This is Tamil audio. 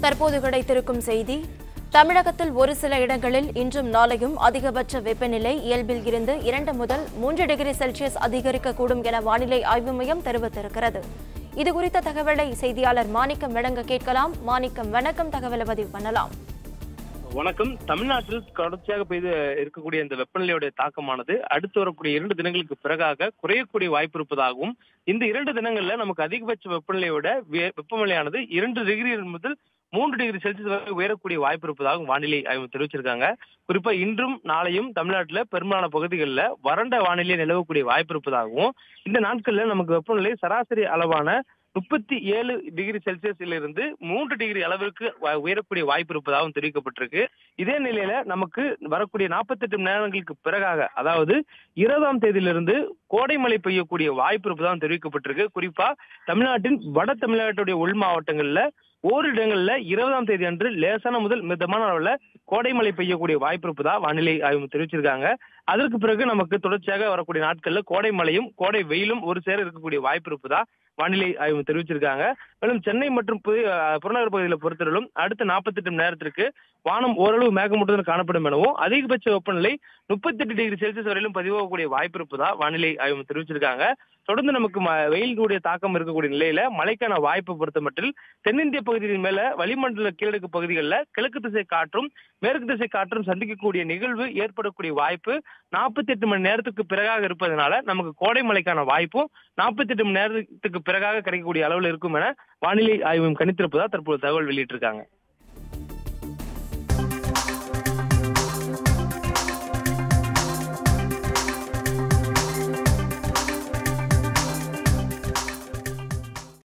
தற்போது கிடைத்திருக்கும் செய்தி தமிழகத்தில் ஒரு சில இடங்களில் இன்றும் நாளையும் அதிகபட்ச வெப்பநிலை இயல்பில் இருந்து இரண்டு முதல் மூன்று டிகிரி செல்சியஸ் அதிகரிக்கக்கூடும் என வானிலை ஆய்வு மையம் தெரிவித்திருக்கிறது இதுகுறித்த தகவலை செய்தியாளர் மாணிக்கம் வழங்க கேட்கலாம் மாணிக்கம் வணக்கம் தகவலை பதிவு பண்ணலாம் வணக்கம் தமிழ்நாட்டில் தொடர்ச்சியாக பெய்து இருக்கக்கூடிய இந்த வெப்பநிலையுடைய தாக்கமானது அடுத்து வரக்கூடிய இரண்டு தினங்களுக்கு பிறகாக குறையக்கூடிய வாய்ப்பு இருப்பதாகவும் இந்த இரண்டு தினங்கள்ல நமக்கு அதிகபட்ச வெப்பநிலையோட வே- வெப்பநிலையானது இரண்டு டிகிரி முதல் மூன்று டிகிரி செல்சியஸ் வரை உயரக்கூடிய வாய்ப்பு இருப்பதாகவும் வானிலை ஆய்வு தெரிவிச்சிருக்காங்க குறிப்பா இன்றும் நாளையும் தமிழ்நாட்டுல பெரும்பாலான பகுதிகளில் வறண்ட வானிலை நிலவக்கூடிய வாய்ப்பு இருப்பதாகவும் இந்த நாட்கள்ல நமக்கு வெப்பநிலை சராசரி அளவான முப்பத்தி ஏழு டிகிரி செல்சியஸ்ல இருந்து மூன்று டிகிரி அளவிற்கு வ- உயரக்கூடிய வாய்ப்பு இருப்பதாகவும் தெரிவிக்கப்பட்டிருக்கு இதே நிலையில நமக்கு வரக்கூடிய 48 மணி நேரங்களுக்கு பிறகாக அதாவது இருபதாம் தேதியிலிருந்து கோடை மழை பெய்யக்கூடிய வாய்ப்பு இருப்பதாகவும் தெரிவிக்கப்பட்டிருக்கு குறிப்பா தமிழ்நாட்டின் வட தமிழ்நாட்டுடைய உள் மாவட்டங்கள்ல ஓரிரு இடங்கள்ல இருபதாம் தேதி அன்று லேசான முதல் மிதமான அளவுல கோடை மழை பெய்யக்கூடிய வாய்ப்பு இருப்பதா வானிலை ஆய்வு தெரிவிச்சிருக்காங்க அதற்கு பிறகு நமக்கு தொடர்ச்சியாக வரக்கூடிய நாட்கள்ல கோடை மழையும் கோடை வெயிலும் ஒரு சேர இருக்கக்கூடிய வாய்ப்பு இருப்பதா வானிலை ஆய்வு தெரிவிச்சிருக்காங்க மேலும் சென்னை மற்றும் புதிய அஹ், புறநகர் பகுதிகளை பொறுத்தவரையிலும் அடுத்த 48 மணி நேரத்திற்கு வானம் ஓரளவு மேகமூட்டத்துடன் காணப்படும் எனவும் அதிகபட்ச வெப்பநிலை 38 டிகிரி செல்சியஸ் வரையிலும் பதிவாகக்கூடிய வாய்ப்பு இருப்பதா வானிலை ஆய்வு தெரிவிச்சிருக்காங்க தொடர்ந்து நமக்கு ம- வெயிலுடைய தாக்கம் இருக்கக்கூடிய நிலையில மழைக்கான வாய்ப்பு பொறுத்த மட்டில் தென்னிந்திய பகுதியின் மேல வளிமண்டல கீழடுக்கு பகுதிகளில் கிழக்கு திசை காற்றும் மேற்கு திசை காற்றும் சந்திக்கக்கூடிய நிகழ்வு ஏற்படக்கூடிய வாய்ப்பு 48 மணி நேரத்துக்கு பிறகாக இருப்பதனால நமக்கு கோடை மழைக்கான வாய்ப்பும் 48 மணி நேரத்துக்கு பிறகாக கிடைக்கக்கூடிய அளவில் இருக்கும் என வானிலை ஆய்வு கணித்திருப்பதா தற்போது தகவல் வெளியிட்டிருக்காங்க